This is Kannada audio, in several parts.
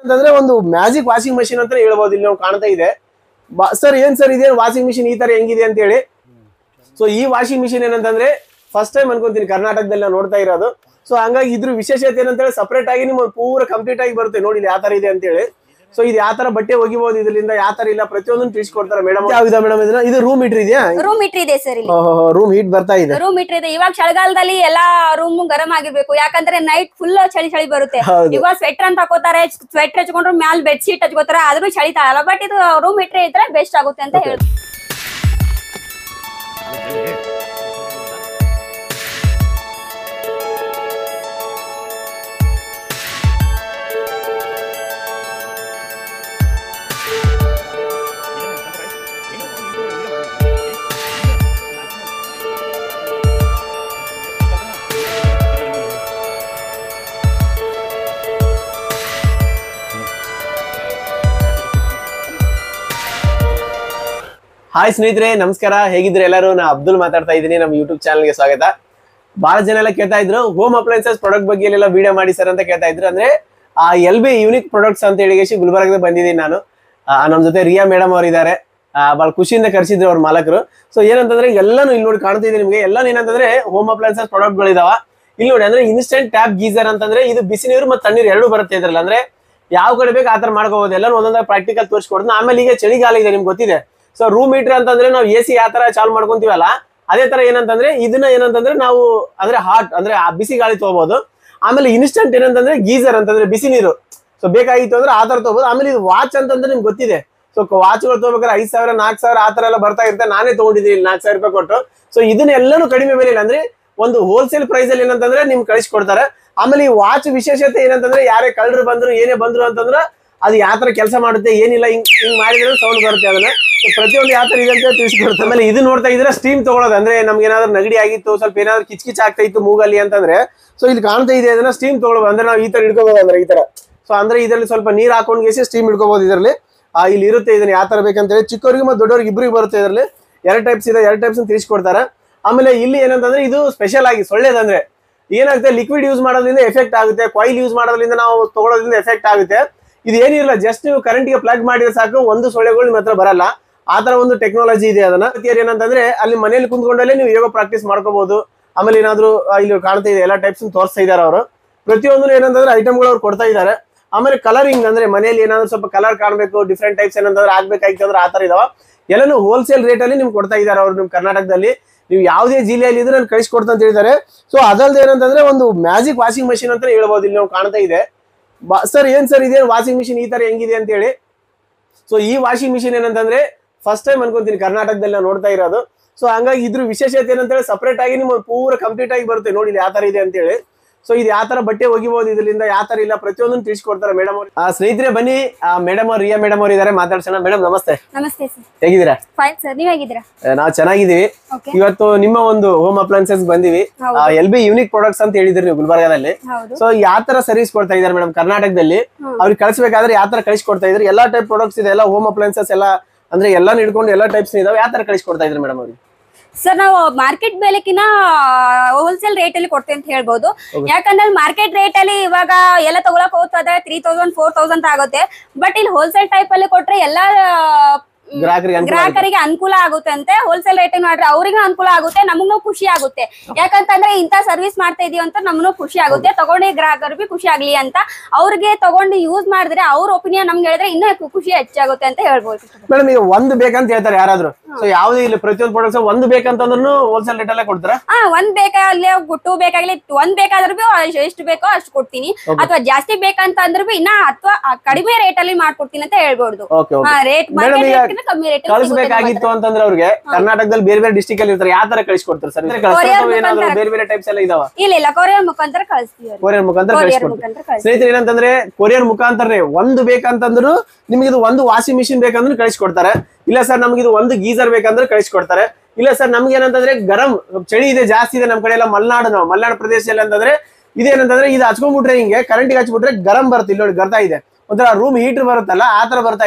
ಅಂತಂದ್ರೆ ಒಂದು ಮ್ಯಾಜಿಕ್ ವಾಷಿಂಗ್ ಮಷಿನ್ ಅಂತ ಹೇಳ್ಬೋದು ಇಲ್ಲಿ ನಾವು ಕಾಣ್ತಾ ಇದೆ ಸರ್ ಏನ್ ಸರ್ ಇದೇನು ವಾಷಿಂಗ್ ಮಿಷಿನ್ ಈ ತರ ಹೆಂಗಿದೆ ಅಂತ ಹೇಳಿ ಸೊ ಈ ವಾಷಿಂಗ್ ಮಿಷಿನ್ ಏನಂತಂದ್ರೆ ಫಸ್ಟ್ ಟೈಮ್ ಅನ್ಕೊಂತೀನಿ ಕರ್ನಾಟಕದಲ್ಲಿ ನಾವು ನೋಡ್ತಾ ಇರೋದು ಸೊ ಹಂಗಾಗಿ ಇದ್ರ ವಿಶೇಷತೆ ಏನಂತೇಳಿ ಸಪರೇಟ್ ಆಗಿ ನಿಮ್ಗೆ ಪೂರ ಕಂಪ್ಲೀಟ್ ಆಗಿ ಬರುತ್ತೆ ನೋಡಿ ಇಲ್ಲಿ ಯಾವ ತರ ಇದೆ ಅಂತ ಹೇಳಿ ಸೊ ಇದು ಯಾವ ತರ ಬಟ್ಟೆ ಒಗಿಬಹುದು ಇದರಿಂದ ಯಾವ ತರ ಇಲ್ಲ ಪ್ರತಿಯೊಂದನ್ನು ತಿಳಿಸ್ಕೊಡ್ತಾರೆ ಮೇಡಮ್ ಯಾವ್ದು ಮೇಡಮ್ ಇದನ್ನ ಇದು ರೂಮ್ ಮೀಟರ್ ಇದೆಯಾ ರೂಮ್ ಮೀಟರ್ ಇದೆ ಸರ್ ಇಲ್ಲಿ ರೂಮ್ ಹೀಟ್ ಬರ್ತಾ ಇದೆ ರೂಮ್ ಮೀಟರ್ ಇದೆ ಇವಾಗ ಚಳಿಗಾಲದಲ್ಲಿ ಎಲ್ಲಾ ರೂಮ್ ಗರಂ ಆಗಿರ್ಬೇಕು ಯಾಕಂದ್ರೆ ನೈಟ್ ಫುಲ್ ಚಳಿ ಚಳಿ ಬರುತ್ತೆ ಹೌದು. ಇವಾಗ ಸ್ವೆಟರ್ ಅಂತ ಹಾಕೋತಾರೆ ಸ್ವೆಟರ್ ಹಚ್ಕೊಂಡ್ರು ಮ್ಯಾಲ್ ಬೆಡ್ ಶೀಟ್ ಹಚ್ಕೋತಾರೆ ಆದ್ರೂ ಚಳಿ ತಾಳಲ್ಲ ಬಟ್ ಇದು ರೂಮ್ ಮೀಟರ್ ಇದ್ರೆ ಬೆಸ್ಟ್ ಆಗುತ್ತೆ ಅಂತ ಹೇಳಿ ಹಾಯ್ ಸ್ನೇಹಿತರೆ ನಮಸ್ಕಾರ ಹೇಗಿದ್ರೆ ಎಲ್ಲರೂ ನಾ ಅಬ್ದುಲ್ ಮಾತಾಡ್ತಾ ಇದ್ದೀನಿ ನಮ್ಮ ಯೂಟ್ಯೂಬ್ ಚಾನಲ್ಗೆ ಸ್ವಾಗತ ಬಹಳ ಜನ ಎಲ್ಲ ಕೇಳ್ತಾ ಇದ್ರು ಹೋಮ್ ಅಪ್ಲೈನ್ಸಸ್ ಪ್ರಾಡಕ್ಟ್ ಬಗ್ಗೆ ಎಲ್ಲ ವಿಡಿಯೋ ಮಾಡಿ ಸರ್ ಅಂತ ಕೇಳ್ತಾ ಇದ್ರು ಅಂದ್ರೆ ಆ ಎಲ್ ಬಿ ಯೂನಿಕ್ ಪ್ರಾಡಕ್ಟ್ಸ್ ಅಂತ ಹೇಳಿ ಗುಲ್ಬರ್ಗದ ಬಂದಿದ್ದೀನಿ ನಾನು ಆ, ನಮ್ಮ ಜೊತೆ ರಿಯಾ ಮೇಡಮ್ ಅವರು ಇದ್ದಾರೆ ಬಹಳ ಖುಷಿಯಿಂದ ಕರೆಸಿದ್ರು ಅವ್ರ ಮಾಲಕರು ಸೊ ಏನಂತಂದ್ರೆ ಎಲ್ಲಾನು ಇಲ್ಲಿ ನೋಡಿ ಕಾಣ್ತಿದೆ ನಿಮಗೆ ಎಲ್ಲಾನು ಏನಂತಂದ್ರೆ ಹೋಮ್ ಅಪ್ಲೈನ್ಸಸ್ ಪ್ರಾಡಕ್ಟ್ಗಳು ಇದಾವ ಇಲ್ಲಿ ನೋಡಿ ಅಂದ್ರೆ ಇನ್ಸ್ಟೆಂಟ್ ಟ್ಯಾಪ್ ಗೀಸರ್ ಅಂತಂದ್ರೆ ಇದು ಬಿಸಿ ನೀರು ಮತ್ತು ತಣ್ಣೀರು ಎರಡು ಬರುತ್ತೆ ಇದ್ರಲ್ಲಿ ಅಂದ್ರೆ ಯಾವ ಕಡೆ ಬೇಕು ಆ ತರ ಮಾಡ್ಕೋಬಹುದು ಎಲ್ಲ ಒಂದೊಂದಾಗ ಪ್ರಾಕ್ಟಿಕಲ್ ತೋರಿಸ್ಕೊಡ್ತೀನಿ ಆಮೇಲೆ ಈಗ ಚಳಿಗಾಲ ಇದೆ ನಿಮ್ಗೆ ಗೊತ್ತಿದೆ ಸೊ ರೂಮ್ ಹೀಟರ್ ಅಂತಂದ್ರೆ ನಾವು ಎ ಸಿ ಯಾವ ತರ ಚಾಲು ಮಾಡ್ಕೊಂತೀವಲ್ಲ ಅದೇ ತರ ಏನಂತಂದ್ರೆ ಇದನ್ನ ಏನಂತಂದ್ರೆ ನಾವು ಅಂದ್ರೆ ಹಾಟ್ ಅಂದ್ರೆ ಆ ಬಿಸಿ ಗಾಳಿ ತಗೋಬಹುದು ಆಮೇಲೆ ಇನ್ಸ್ಟಂಟ್ ಏನಂತಂದ್ರೆ ಗೀಸರ್ ಅಂತಂದ್ರೆ ಬಿಸಿ ನೀರು ಸೊ ಬೇಕಾಗಿತ್ತು ಅಂದ್ರೆ ಆ ತರ ತಗೋಬಹುದು ಆಮೇಲೆ ಇದು ವಾಚ್ ಅಂತಂದ್ರೆ ನಿಮ್ಗೆ ಗೊತ್ತಿದೆ ಸೊ ವಾಚ್ಗಳು ತಗೋಬೇಕಾದ್ರೆ ಐದ್ ಸಾವಿರ ನಾಲ್ಕು ಸಾವಿರ ಆ ತರ ಎಲ್ಲ ಬರ್ತಾ ಇರುತ್ತೆ ನಾನೇ ತಗೊಂಡಿದ್ದೀನಿ ನಾಲ್ಕು ಸಾವಿರ ರೂಪಾಯಿ ಕೊಟ್ಟು ಸೊ ಇದನ್ನೆಲ್ಲನೂ ಕಡಿಮೆ ಬೆಲೆ ಇಲ್ಲ ಅಂದ್ರೆ ಒಂದು ಹೋಲ್ಸೇಲ್ ಪ್ರೈಸ್ ಅಲ್ಲಿ ಏನಂತಂದ್ರೆ ನಿಮ್ಗೆ ಕಳಿಸ್ಕೊಡ್ತಾರೆ ಆಮೇಲೆ ಈ ವಾಚ್ ವಿಶೇಷತೆ ಏನಂತಂದ್ರೆ ಯಾರೇ ಕಳ್ಳರು ಬಂದ್ರು ಏನೇ ಬಂದ್ರು ಅಂತಂದ್ರೆ ಅದು ಯಾವ ತರ ಕೆಲಸ ಮಾಡುತ್ತೆ ಏನಿಲ್ಲ ಹಿಂಗ್ ಹಿಂಗ್ ಮಾಡಿದ್ರೆ ಸೌಂಡ್ ಬರುತ್ತೆ ಅದನ್ನ So ಪ್ರತಿಯೊಂದು ಯಾವ ತರ ಇದೆ ಅಂತ ತಿಳಿಸ್ಕೊಡ್ತಾರೆ ಆಮೇಲೆ ಇದು ನೋಡ್ತಾ ಇದ್ರೆ ಸ್ಟೀಮ್ ತಗೊಳ್ಳೋದು ಅಂದ್ರೆ ನಮ್ಗೆ ಏನಾದ್ರು ನೆಗಡಿ ಆಗಿತ್ತು ಸ್ವಲ್ಪ ಏನಾದ್ರು ಕಿಚ್ ಕಿಚ್ ಆಗ್ತಾ ಇತ್ತು ಮೂಗಲ್ಲಿ ಅಂತಂದ್ರೆ ಸೊ ಇಲ್ಲಿ ಕಾಣ್ತಾ ಇದೆ ಅದನ್ನ ಸ್ಟೀಮ್ ತಗೊಳ್ಬೋದು ಅಂದ್ರೆ ನಾವು ಈ ತರ ಹಿಡ್ಕೋಬಹುದು ಅಂದ್ರೆ ಈ ತರ ಸೊ ಅಂದ್ರೆ ಇದರಲ್ಲಿ ಸ್ವಲ್ಪ ನೀರ್ ಹಾಕೊಂಡ್ ಗೆಸಿ ಸ್ಟೀಮ್ ಹಿಡ್ಕೋಬಹುದು ಇದರಲ್ಲಿ ಆ, ಇಲ್ಲಿ ಇರುತ್ತೆ ಇದನ್ನ ಯಾವ ತರ ಬೇಕಂತ ಹೇಳಿ ಚಿಕ್ಕವರಿಗೆ ಮತ್ತು ದೊಡ್ಡವರಿಗೆ ಇಬ್ಬರಿಗೆ ಬರುತ್ತೆ ಇದರಲ್ಲಿ ಎರಡು ಟೈಪ್ಸ್ ಇದೆ ಎರಡು ಟೈಪ್ಸ್ ತಿಳಿಸ್ಕೊಡ್ತಾರೆ ಆಮೇಲೆ ಇಲ್ಲಿ ಏನಂತಂದ್ರೆ ಇದು ಸ್ಪೆಷಲ್ ಆಗಿ ಸೊಳ್ಳೆದಂದ್ರೆ ಏನಾಗುತ್ತೆ ಲಿಕ್ವಿಡ್ ಯೂಸ್ ಮಾಡೋದ್ರಿಂದ ಎಫೆಕ್ಟ್ ಆಗುತ್ತೆ ಕಾಯಿಲ್ ಯೂಸ್ ಮಾಡೋದ್ರಿಂದ ನಾವು ತಗೊಳ್ಳೋದ್ರಿಂದ ಎಫೆಕ್ಟ್ ಆಗುತ್ತೆ ಇದು ಏನಿರಲ್ಲ ಜಸ್ಟ್ ನೀವು ಕರೆಂಟ್ಗೆ ಪ್ಲಗ್ ಮಾಡಿದ್ರೆ ಸಾಕು ಒಂದು ಸೊಳ್ಳೆಗಳು ನಿಮ್ಮ ಹತ್ರ ಬರಲ್ಲ ಆ ತರ ಒಂದು ಟೆಕ್ನಾಲಜಿ ಇದೆ ಅದನ್ನ ಮತ್ತ್ ಏನಂತಂದ್ರೆ ಅಲ್ಲಿ ಮನೇಲಿ ಕುಂತ್ಕೊಂಡಲ್ಲೇ ನೀವು ಯೋಗ ಪ್ರಾಕ್ಟೀಸ್ ಮಾಡ್ಕೋಬಹುದು ಆಮೇಲೆ ಏನಾದ್ರು ಆ, ಇಲ್ಲಿ ಕಾಣ್ತಾ ಇದೆ ಎಲ್ಲ ಟೈಪ್ಸ್ ತೋರಿಸ್ತಾ ಇದ್ದಾರೆ ಅವರು ಪ್ರತಿಯೊಂದು ಏನಂತಂದ್ರೆ ಐಟಮ್ಗಳು ಅವ್ರು ಕೊಡ್ತಾ ಇದ್ದಾರೆ ಆಮೇಲೆ ಕಲರಿಂಗ್ ಅಂದ್ರೆ ಮನೇಲಿ ಏನಾದ್ರು ಸ್ವಲ್ಪ ಕಲರ್ ಕಾಣಬೇಕು ಡಿಫ್ರೆಂಟ್ ಟೈಪ್ಸ್ ಏನಂತಂದ್ರೆ ಆಗ್ಬೇಕಾಗಿತ್ತು ಅಂದ್ರೆ ಆ ತರ ಇದಾವ ಎಲ್ಲಾನು ಹೋಲ್ಸೇಲ್ ರೇಟ್ ಅಲ್ಲಿ ನಿಮ್ಗೆ ಕೊಡ್ತಾ ಇದ್ದಾರೆ ಅವ್ರು ನಿಮ್ ಕರ್ನಾಟಕದಲ್ಲಿ ನೀವು ಯಾವುದೇ ಜಿಲ್ಲೆಯಲ್ಲಿ ಇದ್ರೆ ನಾನು ಕಳಿಸ್ಕೊಡ್ತಾ ಅಂತ ಹೇಳಿದ್ದಾರೆ ಸೊ ಅದಲ್ದೆ ಏನಂತಂದ್ರೆ ಒಂದು ಮ್ಯಾಜಿಕ್ ವಾಷಿಂಗ್ ಮಷಿನ್ ಅಂತ ಹೇಳ್ಬೋದು ಇಲ್ಲಿ ನಾವು ಕಾಣ್ತಾ ಇದೆ ಸರ್ ಏನ್ ಸರ್ ಇದೇನು ವಾಷಿಂಗ್ ಮಿಷಿನ್ ಈ ತರ ಹೆಂಗಿದೆ ಅಂತ ಹೇಳಿ ಸೊ ಈ ವಾಷಿಂಗ್ ಮಿಷಿನ್ ಏನಂತಂದ್ರೆ ಫಸ್ಟ್ ಟೈಮ್ ಅನ್ಕೊಂತೀನಿ ಕರ್ನಾಟಕದಲ್ಲಿ ನಾವು ನೋಡ್ತಾ ಇರೋದು ಸೊ ಹಂಗಾಗಿ ಇದ್ರ ವಿಶೇಷತೆ ಏನಂತೇಳಿ ಸಪರೇಟ್ ಆಗಿ ನಿಮ್ಗೆ ಪೂರ ಕಂಪ್ಲೀಟ್ ಆಗಿ ಬರುತ್ತೆ ನೋಡಿ ಇಲ್ಲಿ ಯಾವ ತರ ಇದೆ ಅಂತೇಳಿ ಸೊ ಇದು ಯಾವ ತರ ಬಟ್ಟೆ ಒಗಿಬಹುದು ಇದರಿಂದ ಯಾವ ತರ ಇಲ್ಲ ಪ್ರತಿಯೊಂದನ್ನು ತಿಳಿಸ್ಕೊಡ್ತಾರೆ ಮೇಡಮ್ ಅವ್ರು ಆ, ಸ್ನೇಹಿತರೆ ಬನ್ನಿ ಮೇಡಮ್ ಅವ್ರು ರಿಯಾ ಮೇಡಮ್ ಅವ್ರು ಇದಾರೆ ಮಾತಾಡ್ಸೋಣ ಮೇಡಮ್ ನಮಸ್ತೆ ನಮಸ್ತೆ ಸರ್ ಹೇಗಿದ್ದೀರಾ ಫೈನ್ ಸರ್ ನೀವ್ ಹೇಗಿದ್ದೀರಾ ಆ, ನಾವು ಚೆನ್ನಾಗಿದ್ದೀವಿ ಓಕೆ ಇವತ್ತು ನಿಮ್ಮ ಒಂದು ಹೋಮ್ ಅಪ್ಲೈನ್ಸಸ್ ಬಂದಿವಿ ಹೌದು. ಎಲ್ ಬಿ ಯೂನಿಕ್ ಪ್ರಾಡಕ್ಟ್ಸ್ ಅಂತ ಹೇಳಿದ್ರಿ ನೀವು ಗುಲ್ಬರ್ಗಾದಲ್ಲಿ ಹೌದು ಸೊ ಯಾವ ತರ ಸರ್ವಿಸ್ ಕೊಡ್ತಾ ಇದಾರೆ ಮೇಡಮ್ ಕರ್ನಾಟಕದಲ್ಲಿ ಹ್ಮ್. ಅವ್ರಿಗೆ ಕಳಿಸ್ಬೇಕಾದ್ರೆ ಯಾವ ತರ ಕಳಿಸ್ಕೊಡ್ತಾ ಇದ್ರಿ ಎಲ್ಲಾ ಟೈಪ್ ಪ್ರಾಡಕ್ಟ್ಸ್ ಇದೆ ಎಲ್ಲ ಹೋಮ್ ಅಪ್ಲೈನ್ಸಸ್ ಎಲ್ಲ ಅಂದ್ರೆ ಎಲ್ಲ ಹಿಡ್ಕೊಂಡು ಎಲ್ಲ ಟೈಪ್ಸ್ ಇದಾವೆ ಯಾವ ತರ ಕಳಿಸ್ಕೊಡ್ತಾ ಇದ್ರಿ ಮೇಡಮ್ ಅವ್ರಿಗೆ ಸರ್ ನಾವು ಮಾರ್ಕೆಟ್ ಬೆಲೆಕಿನ ಹೋಲ್ಸೇಲ್ ರೇಟ್ ಅಲ್ಲಿ ಕೊಡ್ತೇವೆ ಅಂತ ಹೇಳ್ಬೋದು ಯಾಕಂದ್ರೆ ಮಾರ್ಕೆಟ್ ರೇಟ್ ಅಲ್ಲಿ ಇವಾಗ ಎಲ್ಲ ತಗೊಳಕ್ ಹೋಗ್ತದೆ ತ್ರೀ ತೌಸಂಡ್ ಫೋರ್ ತೌಸಂಡ್ ಆಗುತ್ತೆ ಬಟ್ ಇಲ್ಲಿ ಹೋಲ್ಸೇಲ್ ಟೈಪ್ ಅಲ್ಲಿ ಕೊಟ್ರೆ ಎಲ್ಲಾ ಮ್, ಗ್ರಾಹಕರಿಗೆ ಅನುಕೂಲ ಆಗುತ್ತೆ. ಗ್ರಾಹಕರಿಗೆ ಅನುಕೂಲ ಆಗುತ್ತೆ ಅಂತೆ ಹೋಲ್ಸೇಲ್ ರೇಟ್ ಮಾಡ್ರೆ ಅವ್ರಿಗೂ ಅನುಕೂಲ ಆಗುತ್ತೆ ನಮಗೂ ಖುಷಿ ಆಗುತ್ತೆ ಯಾಕಂತಂದ್ರೆ ಇಂತ ಸರ್ವಿಸ್ ಮಾಡ್ತಾ ಇದೀವಿ ಅಂತ ನಮಗೂ ಖುಷಿ ಆಗುತ್ತೆ ತಗೊಂಡಿ ಗ್ರಾಹಕರಿಗೆ ಖುಷಿ ಆಗ್ಲಿ ಅಂತ ಅವ್ರಿಗೆ ತಗೊಂಡು ಯೂಸ್ ಮಾಡಿದ್ರೆ ಅವ್ರ ಒಪಿನಿಯನ್ ನಮ್ಗೆ ಹೇಳಿದ್ರೆ ಇನ್ನೂ ಖು- ಖುಷಿ ಹೆಚ್ಚಾಗುತ್ತೆ ಅಂತ ಹೇಳ್ಬೋದು ಮೇಡಮ್ ಈಗ ಒಂದು ಬೇಕಂತ ಹೇಳ್ತಾರೆ ಯಾರಾದ್ರೂ ಸೊ ಯಾವುದೇ ಇಲ್ಲಿ ಪ್ರತಿಯೊಂದು ಪ್ರಾಡಕ್ಟ್ಸ್ ಒಂದು ಬೇಕಂತಂದ್ರೂ ಹೋಲ್ಸೇಲ್ ರೇಟ್ ಅಲ್ಲೇ ಕೊಡ್ತಾರ ಹಾ ಒಂದ್ ಬೇಕಾಗ್ಲಿ ಟೂ ಬೇಕಾಗ್ಲಿ ಒಂದ್ ಬೇಕಾದ್ರೂ ಬಿ ಅಷ್ಟ್- ಎಷ್ಟು ಬೇಕೋ ಅಷ್ಟು ಕೊಡ್ತೀನಿ Okay. ಅಥವಾ ಜಾಸ್ತಿ ಬೇಕಂತ ಅಂದ್ರೂ ಬಿ ಇನ್ನ ಅಥವಾ ಕಡಿಮೆ ರೇಟ್ ಅಲ್ಲಿ ಮಾಡ್ಕೊಡ್ತೀನಿ ಅಂತ ಹೇಳ್ಬೋದು ಓಕೆ ಹಾ ಓಕೆ ರೇಟ್ Madam, ಮಾರ್ಕೆಟ್ ಈಗ ರೇಟ್ಗಿಂತ ಕಮ್ಮಿ ರೇಟ್ ಕಳಿಸ್ಬೇಕಾಗಿತ್ತು ಅಂತಂದ್ರೆ ಅವ್ರಿಗೆ ಕರ್ನಾಟಕದಲ್ಲಿ ಬೇರೆ ಬೇರೆ ಡಿಸ್ಟಿಕ್ ಅಲ್ಲಿ ಇರ್ತಾರೆ ಯಾವ ತರ ಕಳಿಸ್ಕೊಡ್ತಾರೆ ಸರ್ Courier ಏನಾದ್ರು ಮುಖಾಂತರ. ಬೇರೆ ಬೇರೆ ಟೈಪ್ಸ್ ಎಲ್ಲ ಇದಾವ ಇಲ್ಲ ಇಲ್ಲ ಕೊರಿಯರ್ ಮುಖಾಂತರ ಕಳಿಸ್ತೀವಿ ಅವ್ರಿಗೆ. ಕೊರಿಯರ್ ಮುಖಾಂತರ ಕೊರಿಯರ್ ಕಳಿಸ್ಕೊಡ್ತಾರೆ ಮುಖಾಂತರ ಕಳಿಸ್ತೀವಿ ಸ್ನೇಹಿತರೆ ಏನಂತಂದ್ರೆ ಕೊರಿಯರ್ ಮುಖಾಂತರನೇ ಒಂದು ಬೇಕಂತಂದ್ರು ನಿಮಗೆ ಇದು ಒಂದು ವಾಷಿಂಗ್ ಮಿಷಿನ್ ಬೇಕಂದ್ರೆ ಕಳಿಸ್ಕೊಡ್ತಾರೆ ಇಲ್ಲ ಸರ್ ನಮ್ಗೆ ಇದು ಒಂದು ಗೀಸರ್ ಬೇಕಂದ್ರೆ ಕಳಿಸ್ಕೊಡ್ತಾರೆ ಇಲ್ಲ ಸರ್ ನಮ್ಗೆ ಏನಂತಂದ್ರೆ ಗರಂ ಚಳಿ ಇದೆ ಜಾಸ್ತಿ ಇದೆ ನಮ್ ಕಡೆ ಎಲ್ಲ ಮಲೆನಾಡು ನಾವು ಮಲೆನಾಡು ಪ್ರದೇಶದಲ್ಲಿ ಅಂತಂದ್ರೆ ಇದೇನಂತಂದ್ರೆ ಇದು ಹಚ್ಕೊಂಡ್ಬಿಟ್ರೆ ಹಿಂಗೆ ಕರೆಂಟ್ಗೆ ಹಚ್ಬಿಟ್ರೆ ಗರಂ ಬರುತ್ತೆ ಇಲ್ಲಿ ನೋಡಿ ಗರ್ತಾ ಇದೆ ಒಂಥರ ರೂಮ್ ಹೀಟರ್ ಬರುತ್ತಲ್ಲ ಆ ತರ ಬರ್ತಾ ಇದೆ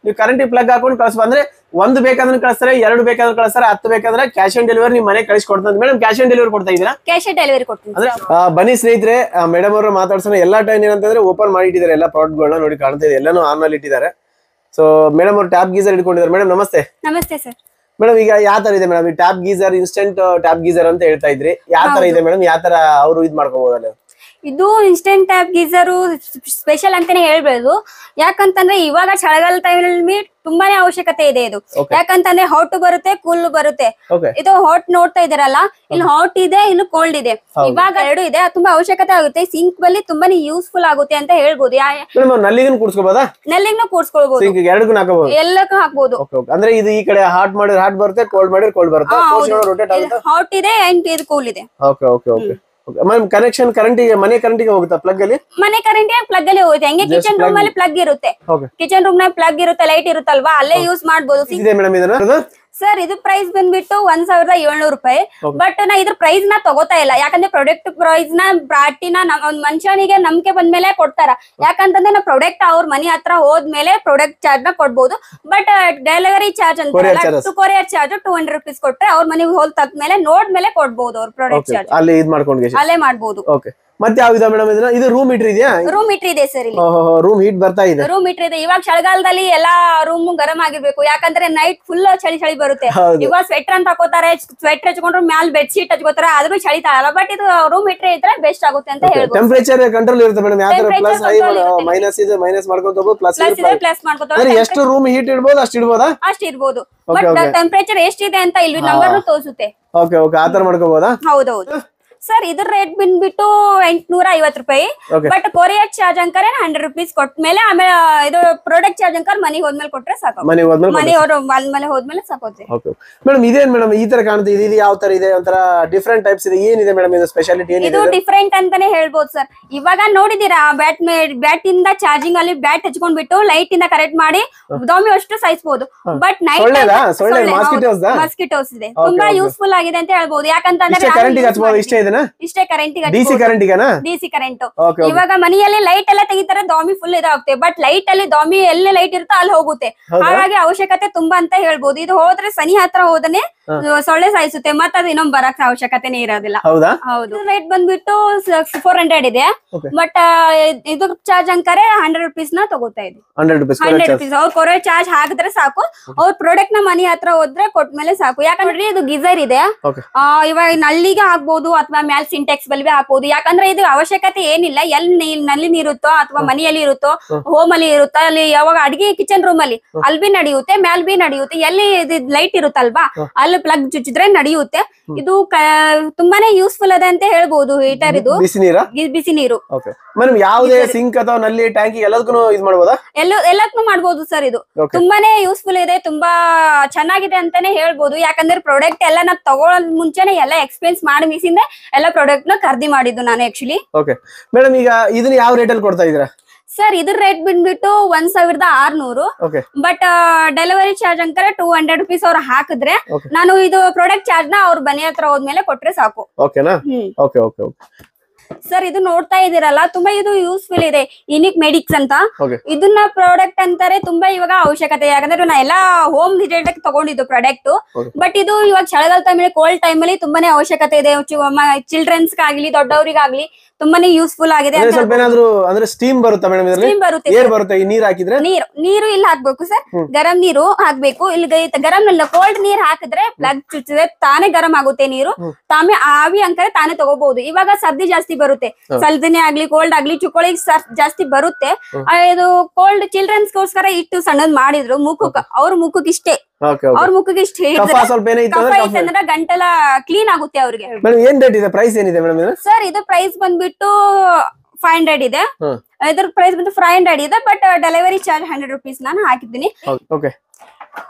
ನೀವು ಕರೆಂಟ್ ಪ್ಲಗ್ ಹಾಕೊಂಡು ಕಳಿಸ್ಬೋದು ಅಂದ್ರೆ ಒಂದು ಬೇಕಾದ್ರೆ ಕಳಿಸ್ತಾರೆ ಎರಡು ಬೇಕಾದ್ರೆ ಕಳಿಸ್ತಾರೆ ಹತ್ತು ಬೇಕಾದ್ರೆ ಕ್ಯಾಶ್ ಆನ್ ಡೆಲಿವರಿ ನಿಮ್ಮ ಮನೆ ಕಳಿಸ್ಕೊಡ್ತಾರೆ ಮೇಡಮ್ ಕ್ಯಾಶ್ ಆನ್ ಡೆಲಿವರಿ ಕೊಡ್ತಾ ಇದ್ದೀರಾ ಕ್ಯಾಶ್ ಡೆಲಿವರಿ ಕೊಡ್ತೀನಿ ಅಂದ್ರೆ ಆ, ಬನ್ನಿ ಸ್ನೇಹಿತರೆ ಮೇಡಮ್ ಅವರು ಮಾತಾಡ್ಸೋಣ ಎಲ್ಲಾ ಟೈಮ್ ಏನಂತಂದ್ರೆ ಓಪನ್ ಮಾಡಿಟ್ಟಿದ್ದಾರೆ ಎಲ್ಲ ಪ್ರಾಡಕ್ಟ್ಗಳನ್ನ ನೋಡಿ ಕಾಣ್ತಾ ಇದೆ ಎಲ್ಲಾನು ಆನ್ ಅಲ್ಲಿ ಇಟ್ಟಿದ್ದಾರೆ ಸೊ ಮೇಡಮ್ ಅವರು ಟ್ಯಾಪ್ ಗೀಸರ್ ಇಟ್ಕೊಂಡಿದ್ದಾರೆ ಮೇಡಮ್ ನಮಸ್ತೆ ನಮಸ್ತೆ ಸರ್ ಮೇಡಮ್ ಈಗ ಯಾವ ತರ ಇದೆ ಮೇಡಮ್ ಈ tap geyser instant tap geyser ಅಂತ ಹೇಳ್ತಾ ಇದ್ರಿ ಯಾವ ತರ ಇದೆ ಮೇಡಮ್ ಯಾವ ತರ ಅವರು ಇದ್ ಮಾಡ್ಕೋಬಹುದಲ್ಲ ಇದು ಇನ್ಸ್ಟೆಂಟ್ ಟ್ಯಾಪ್ ಗೀಸರು ಸ್ಪೆಷಲ್ ಅಂತಾನೆ ಹೇಳ್ಬೋದು ಯಾಕಂತಂದ್ರೆ ಇವಾಗ ಚಳಿಗಾಲ ಟೈಮಲ್ಲಿ ತುಂಬಾನೇ ಅವಶ್ಯಕತೆ ಇದೆ ಇದು Okay. ಯಾಕಂತಂದ್ರೆ ಹಾಟ್ ಬರುತ್ತೆ ಕೂಲ್ ಬರುತ್ತೆ ಓಕೆ ಇದು ಹಾಟ್ ನೋಡ್ತಾ ಇದೀರಲ್ಲ ಇಲ್ಲಿ ಹಾಟ್ ಇದೆ ಇಲ್ಲಿ ಕೋಲ್ಡ್ ಇದೆ ಹೌದು. ಇವಾಗ ಎರಡು ಇದೆ ಅದು ತುಂಬಾ ಅವಶ್ಯಕತೆ ಆಗುತ್ತೆ ಸಿಂಕ್ ಬಲ್ಲಿ ತುಂಬಾನೇ ಯೂಸ್ಫುಲ್ ಆಗುತ್ತೆ ಅಂತ ಹೇಳ್ಬೋದು ಯಾ ಮೇಡಮ್ ಅವ್ರು ನಲ್ಲಿಗನ್ ಕೂಡ್ಸ್ಕೋಬೋದಾ ನೆಲ್ಲಿಗ್ನು ಕೂರ್ಸ್ಕೊಳ್ಬಹುದು ಸಿಂಕ್ ಎರಡಕ್ಕೂ ಹಾಕೋಬಹುದು ಎಲ್ಲಕ್ಕೂ ಹಾಕ್ಬೋದು ಓಕೆ ಓಕೆ ಅಂದ್ರೆ ಇದು ಈ ಕಡೆ ಹಾಟ್ ಮಾಡಿದ್ರೆ ಹಾಟ್ ಬರುತ್ತೆ ಕೋಲ್ಡ್ ಮಾಡಿದ್ರೆ ಕೋಲ್ಡ್ ಬರುತ್ತೆ ಹಾ, ಹೌದು. ರೊಟೇಟ್ ಆಗುತ್ತೆ ಹಾಟ್ ಇದೆ ಅಂಡ್ ಇದು ಕೂಲ್ ಇದೆ okay okay okay ma'am connection ಕರೆಂಟಿಗೆ ಮನೆ ಕರೆಂಟಿಗೆ ಹೋಗುತ್ತಾ ಪ್ಲಗ್ ಅಲ್ಲಿ ಮನೆ ಕರೆಂಟ್ ಪ್ಲಗ್ ಅಲ್ಲಿ ಹೋಗುತ್ತೆ ಹೆಂಗೆ Just ಕಿಚನ್ plug ರೂಮ್ ಅಲ್ಲಿ ಪ್ಲಗ್ ಇರುತ್ತೆ ಓಕೆ ಕಿಚನ್ ರೂಮ್ ನ ಪ್ಲಗ್ ಇರುತ್ತೆ ಲೈಟ್ ಇರುತ್ತಲ್ವಾ ಅಲ್ಲೇ ಯೂಸ್ ಮಾಡ್ಬೋದು ಇದೆ ಮೇಡಮ್ ಇದನ್ನ ಸರ್ ಇದು ಪ್ರೈಸ್ ಬಂದ್ಬಿಟ್ಟು ಒಂದ್ ಸಾವಿರದ ಏಳ್ನೂರು ರೂಪಾಯಿ Okay. ಬಟ್ ನಾ ಇದ್ರ ಪ್ರೈಸ್ ನ ತಗೋತಾ ಇಲ್ಲ ಯಾಕಂದ್ರೆ ಪ್ರಾಡಕ್ಟ್ ಪ್ರೈಸ್ ನ ಬ್ರಾಟಿನ ಒಂದ್ ಮನುಷ್ಯನಿಗೆ ನಂಬಿಕೆ ಬಂದ್ಮೇಲೆ ಕೊಡ್ತಾರ ಯಾಕಂತಂದ್ರೆ ನಾ ಪ್ರಾಡಕ್ಟ್ ಅವ್ರ ಮನಿ ಹತ್ರ ಹೋದ್ಮೇಲೆ ಪ್ರಾಡಕ್ಟ್ ಚಾರ್ಜ್ ನ ಕೊಡ್ಬೋದು ಬಟ್ ಡೆಲಿವರಿ ಚಾರ್ಜ್ Courier ಅಂತ charges. Courier charge two hundred rupees ಕೊಟ್ರೆ ಅವ್ರ ಮನೆಗೆ ಹೋಲ್ ತಗ್ಮೇಲೆ ನೋಡ್ಮೇಲೆ ಕೊಡ್ಬೋದು ಅವ್ರ ಪ್ರಾಡಕ್ಟ್ ಓಕೆ ಚಾರ್ಜ್ ಅಲ್ಲಿ ಇದ್ ಮಾಡ್ಕೊಂಡು ಅಲ್ಲೇ ಮಾಡ್ಬೋದು ಓಕೆ ಮತ್ತೆ ಯಾವ್ದು ಮೇಡಮ್ ಇದನ್ನ ಇದು ರೂಮ್ ಹೀಟರ್ ಇದೆಯಾ ರೂಮ್ ಮೀಟರ್ ಇದೆ ಸರ್ ಇಲ್ಲಿ ರೂಮ್ ಹೀಟ್ ಬರ್ತಾ ಇದೆ ರೂಮ್ ಮೀಟರ್ ಇದೆ ಇವಾಗ ಚಳಿಗಾಲದಲ್ಲಿ ಎಲ್ಲಾ ರೂಮ್ ಗರಂ ಆಗಿರ್ಬೇಕು ಯಾಕಂದ್ರೆ ನೈಟ್ ಫುಲ್ ಚಳಿ ಚಳಿ ಬರುತ್ತೆ ಹೌದು ಇವಾಗ ಸ್ವೆಟರ್ ಅಂತ ಹಾಕೋತಾರೆ ಸ್ವೆಟರ್ ಹಚ್ಕೊಂಡ್ರು ಮ್ಯಾಲ್ ಬೆಡ್ ಶೀಟ್ ಹಚ್ಕೋತಾರೆ ಆದ್ರೂ ಚಳಿತಾರಲ್ಲ ಬಟ್ ಇದು ರೂಮ್ ಹೀಟರ್ ಇದ್ರೆ ಬೆಸ್ಟ್ ಆಗುತ್ತೆ ಅಂತ ಹೇಳ್ಬೋದು ಟೆಂಪರೇಚರ್ ಕಂಟ್ರೋಲ್ ಇರುತ್ತೆ ಮೇಡಮ್ ಯಾವ ತರ Temperature ಪ್ಲಸ್ ಹೈ control ಇರುತ್ತೆ. ಮೈನಸ್ ಇದೆ ಮೈನಸ್ ಮಾಡ್ಕೊಂತ ಹೋಗ್ಬೋದು ಪ್ಲಸ್ ಪ್ಲಸ್ ಇದೆ ಪ್ಲಸ್ ಮಾಡ್ಕೋತಾರೆ ಅಂದ್ರೆ ಎಷ್ಟು ರೂಮ್ ಹೀಟ್ ಇಡ್ಬೋದು ಅಷ್ಟು ಇಡ್ಬೋದಾ ಅಷ್ಟು ಇರ್ಬೋದು Okay, ಬಟ್ okay. ಟೆಂಪರೇಚರ್ ಎಷ್ಟಿದೆ ಅಂತ ಇಲ್ಲಿ ಹಾ. ನಂಬರ್ ತೋರಿಸುತ್ತೆ ಓಕೆ ಓಕೆ ಆತರ ಮಾಡ್ಕೋಬಹುದಾ ಹೌದೌದು ಸರ್ ಇದ್ರ ರೇಟ್ ಬಂದ್ಬಿಟ್ಟು ಎಂಟ್ನೂರ ಐವತ್ ರೂಪಾಯಿ Okay. ಬಟ್ ಕೊರಿಯರ್ ಚಾರ್ಜ್ ಅಂಕರೆ ಹಂಡ್ರೆಡ್ ರುಪೀಸ್ ಕೊಟ್ಮೇಲೆ ಆಮೇಲೆ ಇದು ಪ್ರಾಡಕ್ಟ್ ಚಾರ್ಜ್ ಅಂಕರ್ ಮನೆಗೆ ಹೋದ್ಮೇಲೆ ಕೊಟ್ರೆ ಸಾಕು ಮನೆಗೆ ಹೋದ್ಮೇಲೆ ಮನೆ ಅವರು ಮೇಲೆ ಹೋದ್ಮೇಲೆ ಸಾಕೋತ್ತೆ ಓಕೆ ಮೇಡಮ್ ಇದೇನ್ ಮೇಡಮ್ ಈ ತರ ಕಾಣುತ್ತೆ ಇದು ಇದು ಯಾವ ತರ ಇದೆ ಒಂಥರ ಡಿಫ್ರೆಂಟ್ ಟೈಪ್ಸ್ ಇದೆ ಏನಿದೆ ಮೇಡಮ್ ಇದು ಸ್ಪೆಷಾಲಿಟಿ ಏನಿದೆ ಇದು ಡಿಫ್ರೆಂಟ್ ಅಂತಾನೆ ಹೇಳ್ಬೋದು ಸರ್ ಇವಾಗ ನೋಡಿದೀರಾ ಬ್ಯಾಟ್ ಬ್ಯಾಟ್ ಇಂದ ಚಾರ್ಜಿಂಗ್ ಅಲ್ಲಿ ಬ್ಯಾಟ್ ಹಚ್ಕೊಂಡ್ಬಿಟ್ಟು ಲೈಟ್ ಇಂದ ಕರೆಕ್ಟ್ ಮಾಡಿ ದೋಮಿ ಅಷ್ಟು ಸಾಯಿಸಬಹುದು ಬಟ್ ಸೊಳ್ಳೆದಾ? ಸೊಳ್ಳೆ, mosquitoes ದಾ? ಮಸ್ಕಿಟೋಸ್ ಇದೆ Okay, ತುಂಬಾ okay. ಯೂಸ್ಫುಲ್ ಆಗಿದೆ ಅಂತ ಹೇಳ್ಬೋದು ಇಷ್ಟೇ ಯಾಕಂತಂದ್ರೆ ಕರೆಂಟಿಗೆ ಹಚ್ಬೋದು ಇಷ್ಟೇ ಇದನ್ನ ಇಷ್ಟೇ ಕರೆಂಟ್ ಡಿ ಸಿ ಕರೆಂಟಿಗೆನಾ ಡಿಸಿ ಕರೆಂಟ್ ಓಕೆ ಓಕೆ ಇವಾಗ ಮನೆಯಲ್ಲಿ ಲೈಟ್ ಎಲ್ಲ ತೆಗಿತಾರೆ ದೋಮಿ ಫುಲ್ ಇದಾಗುತ್ತೆ ಬಟ್ ಲೈಟ್ ಅಲ್ಲಿ ದೋಮಿ ಎಲ್ಲಿ ಲೈಟ್ ಇರುತ್ತೋ ಅಲ್ಲಿ ಹೋಗುತ್ತೆ ಹೌದಾ? ಹಾಗಾಗಿ ಅವಶ್ಯಕತೆ ತುಂಬಾ ಅಂತ ಹೇಳ್ಬೋದು ಇದು ಹೋದ್ರೆ ಸನಿ ಹತ್ರ ಹೋದನೆ ಹಾ. ಸೊಳ್ಳೆ ಸಾಯಿಸುತ್ತೆ ಮತ್ತೆ ಅದು ಇನ್ನೊಂದ್ ಬರಕ್ ಅವಶ್ಯಕತೆನೇ ಇರೋದಿಲ್ಲ ಹೌದಾ ಹೌದು ರೇಟ್ ಬಂದ್ಬಿಟ್ಟು ಫೋರ್ ಹಂಡ್ರೆಡ್ ಇದೆ Okay. ಬಟ್ ಇದು ಚಾರ್ಜ್ ಅಂಕರೆ ಹಂಡ್ರೆಡ್ ರುಪೀಸ್ ನ ತಗೋತಾ ಇದೆ ಹಂಡ್ರೆಡ್ ರುಪೀಸ್ ಹಂಡ್ರೆಡ್ ರುಪೀಸ್ ಅವ್ರ ಕೊರೋ ಚಾರ್ಜ್ ಹಾಕಿದ್ರೆ ಸಾಕು ಅವ್ರ ಪ್ರಾಡಕ್ಟ್ ನ ಮನಿ ಹತ್ರ ಹೋದ್ರೆ ಕೊಟ್ಮೇಲೆ ಸಾಕು ಯಾಕಂದ್ರೆ ಇದು ಗಿಸರ್ ಇದೆ ಓಕೆ ಆ, ಇವಾಗ ನಲ್ಲಿಗೆ ಹಾಕ್ಬೋದು ಅಥವಾ ಮ್ಯಾಲ್ ಸಿಂಟೆಕ್ಸ್ ಬಲ್ಬಿ ಹಾಕ್ಬೋದು ಯಾಕಂದ್ರೆ ಇದು ಅವಶ್ಯಕತೆ ಏನಿಲ್ಲ ಎಲ್ಲಿ ನೀ- ನಲ್ಲಿ ನೀರುತ್ತೋ ಅಥವಾ ಮನೆಯಲ್ಲಿ ಇರುತ್ತೋ ಹ್ಮ್. ಹೋಮ್ ಅಲ್ಲಿ ಇರುತ್ತೋ ಅಲ್ಲಿ ಯಾವಾಗ ಅಡಿಗೆ ಕಿಚನ್ ರೂಮ್ ಅಲ್ಲಿ ಅಲ್ಲಿ ಬಿ ನಡೆಯುತ್ತೆ ಮ್ಯಾಲ್ ಬಿ ನಡೆಯುತ್ತೆ ಎಲ್ಲಿ ಲೈಟ್ ಇರುತ್ತಲ್ವಾ ಹ್ಮ್. ಅಲ್ಲಿ ಪ್ಲಗ್ ಚುಚ್ಚಿದ್ರೆ ನಡೆಯುತ್ತೆ ಇದು ಕ- ತುಂಬಾನೇ ಯೂಸ್ಫುಲ್ ಅದ ಅಂತ ಹೇಳ್ಬೋದು ಹೀಟರ್ ಇದು ಬಿಸಿ ನೀರಾ ಗಿ- ಬಿಸಿ ನೀರು ಓಕೆ ಮೇಡಮ್ ಯಾವುದೇ ಸಿಂಕ್ ಅಥವಾ ನಲ್ಲಿ ಟ್ಯಾಂಕಿ ಎಲ್ಲದಕ್ಕೂ ಇದು ಮಾಡ್ಬೋದಾ ಎಲ್ಲ ಎಲ್ಲಕ್ಕೂ ಮಾಡ್ಬೋದು ಸರ್ ಇದು ಓಕೆ ತುಂಬಾನೇ ಯೂಸ್ಫುಲ್ ಇದೆ ತುಂಬಾ ಚೆನ್ನಾಗಿದೆ ಅಂತಾನೆ ಹೇಳ್ಬೋದು ಯಾಕಂದ್ರೆ ಪ್ರಾಡಕ್ಟ್ ಎಲ್ಲ ನಾ ತಗೊಳೋದ್ ಮುಂಚೆನೆ ಎಲ್ಲ ಎಕ್ಸ್ಪೀರಿಯನ್ಸ್ ಮಾಡಿ ಮಿಸಿಂದ ಎಲ್ಲ ಪ್ರಾಡಕ್ಟ್ ನ ಖರೀದಿ ಮಾಡಿದ್ದು ನಾನು ಆಕ್ಚುಲಿ ಓಕೆ ಮೇಡಮ್ ಈಗ ಇದನ್ನ ಯಾವ ರೇಟಲ್ಲಿ ಕೊಡ್ತಾ ಇದೀರಾ ಸರ್ ಇದ್ರ ರೇಟ್ ಬಂದ್ಬಿಟ್ಟು ಒಂದ್ ಸಾವಿರದ ಆರ್ನೂರು ಓಕೆ ಬಟ್ ಡೆಲಿವರಿ ಚಾರ್ಜ್ ಅಂಕರೆ ಟೂ ಹಂಡ್ರೆಡ್ ರುಪೀಸ್ ಅವ್ರು ಹಾಕಿದ್ರೆ Okay. ನಾನು ಇದು ಪ್ರಾಡಕ್ಟ್ ಚಾರ್ಜ್ ನ ಅವ್ರ ಮನೆ ಹತ್ರ ಹೋದ್ಮೇಲೆ ಕೊಟ್ರೆ ಸಾಕು ಓಕೆನಾ hmm okay okay okay sir ಇದು ನೋಡ್ತಾ ಇದೀರಲ್ಲ ತುಂಬಾ ಇದು ಯೂಸ್ಫುಲ್ ಇದೆ ಯುನಿಕ್ ಮೆಡಿಕ್ಸ್ ಅಂತ ಓಕೆ ಇದನ್ನ ಪ್ರಾಡಕ್ಟ್ ಅಂತಾರೆ ತುಂಬಾ ಇವಾಗ ಅವಶ್ಯಕತೆ ಯಾಕಂದ್ರೆ ನಾ ಎಲ್ಲಾ ಹೋಮ್ ರಿಲೇಟೆಡ್ ತಗೊಂಡಿದ್ದು ಪ್ರಾಡಕ್ಟ್ Okay. ಬಟ್ ಇದು ಇವಾಗ ಚಳಿಗಾಲ ಟೈಮಲ್ಲಿ ಕೋಲ್ಡ್ ಟೈಮಲ್ಲಿ ತುಂಬಾನೇ ಅವಶ್ಯಕತೆ ಇದೆ ಚಿಲ್ಡ್ರನ್ಸ್ ಆಗ್ಲಿ ದೊಡ್ಡವರಿಗಾಗ್ಲಿ ತುಂಬಾನೇ ಯೂಸ್ಫುಲ್ ಆಗಿದೆ ಅಂದ್ರೆ ಅಂತ ಸ್ವಲ್ಪ ಏನಾದ್ರು ಅಂದ್ರೆ ಸ್ಟೀಮ್ ಬರುತ್ತಾ ಮೇಡಮ್ ಇದರಲ್ಲಿ Steam ಬರುತ್ತೆ ಏರ್ ಬರುತ್ತೆ ಈ ನೀರ್ ಹಾಕಿದ್ರೆ ನೀರು ನೀರು ಇಲ್ಲಿ ಹಾಕ್ಬೇಕು ಸರ್ ಹ್ಮ್. ಗರಂ ನೀರು ಹಾಕ್ಬೇಕು ಇಲ್ಲಿ ಗೈ- ಗರಂ ಇಲ್ಲ ಕೋಲ್ಡ್ ನೀರ್ ಹಾಕಿದ್ರೆ ಪ್ಲಗ್ ಚುಚ್ಚಿದ್ರೆ ತಾನೇ ಗರಂ ಆಗುತ್ತೆ ನೀರು ಹ್ಮ್. ತಾಮೇ ಆವಿ ಅಂಕರೆ ತಾನೇ ತಗೋಬಹುದು ಇವಾಗ ಸರ್ದಿ ಜಾಸ್ತಿ ಬರುತ್ತೆ ಹ್ಮ್. ಸರ್ದಿನೇ ಆಗ್ಲಿ ಕೋಲ್ಡ್ ಆಗ್ಲಿ ಚುಕ್ಕೋಳಿಗೆ ಸರ್ ಜಾಸ್ತಿ ಬರುತ್ತೆ ಹ್ಮ್. ಆ, ಇದು ಕೋಲ್ಡ್ ಚಿಲ್ಡ್ರನ್ಸ್ಗೋಸ್ಕರ ಇಟ್ಟು ಸಣ್ಣದ್ ಮಾಡಿದ್ರು ಮುಖಕ್ಕೆ ಅವ್ರ ಮುಖಕ್ಕೆ ಇಷ್ಟೇ ಓಕೆ ಅವ್ರ ಓಕೆ ಮುಖಕ್ಕೆ ಇಷ್ಟ ಕಫ ಹೇಳಿದ್ರೆ ಸ್ವಲ್ಪ ಏನಾಯ್ತು ಕಫ ಅಂದ್ರೆ ಐತೆ ಅಂದ್ರೆ ಗಂಟಲ ಕ್ಲೀನ್ ಆಗುತ್ತೆ ಅವ್ರಿಗೆ ಮೇಡಮ್ ಏನ್ ರೇಟ್ ಇದೆ ಪ್ರೈಸ್ ಏನಿದೆ ಮೇಡಮ್ ಇದು ಸರ್ ಇದು ಪ್ರೈಸ್ ಬಂದ್ಬಿಟ್ಟು ಫೈವ್ ಹಂಡ್ರೆಡ್ ಇದೆ ಹ್ಮ್. ಇದ್ರ ಪ್ರೈಸ್ ಬಂದು ಫೈವ್ ಹಂಡ್ರೆಡ್ ಇದೆ but delivery charge hundred rupees ನಾನು ಹಾಕಿದ್ದೀನಿ ಓಕೆ